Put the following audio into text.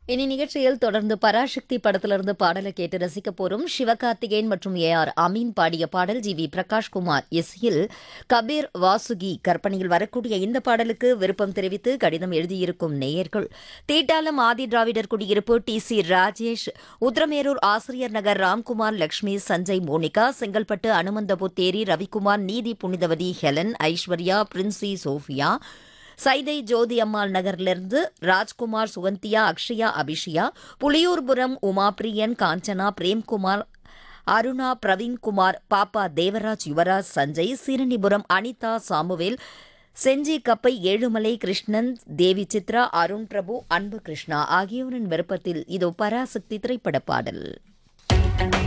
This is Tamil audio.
இனி நிகழ்ச்சியில் தொடர்ந்து பராசக்தி படத்திலிருந்து பாடலை கேட்டு ரசிக்க போறோம் சிவகார்த்திகேயன் மற்றும் ஏ ஆர் அமீன் பாடிய பாடல் ஜி வி பிரகாஷ்குமார் இசையில் கபீர் வாசுகி கற்பனையில் வரக்கூடிய இந்த பாடலுக்கு விருப்பம் தெரிவித்து கடிதம் எழுதியிருக்கும் நேயர்கள் தீட்டாலம் ஆதி திராவிடர் குடியிருப்பு D C Rajesh Uthiramerur Asiriyar Nagar Ramkumar Lakshmi Sanjay Monika Chengalpattu Anumanthaputheri Ravikumar Neethi Punithavathi Helen Aishwarya Princy Sophia Saidai Jothi Ammal நகர்லிருந்து ராஜ்குமார் சுகந்தியா அக்ஷயா அபிஷியா புலியூர்புரம் உமாபிரியன் காஞ்சனா பிரேம்குமார் அருணா பிரவீன்குமார் பாப்பா தேவராஜ் யுவராஜ் சஞ்சய் சீரணிபுரம் அனிதா சாமுவேல் செஞ்சி கப்பை ஏழுமலை கிருஷ்ணன் தேவி சித்ரா அருண் பிரபு அன்பு கிருஷ்ணா ஆகியோரின் விருப்பத்தில் இதோ பராசக்தி திரைப்பட பாடல்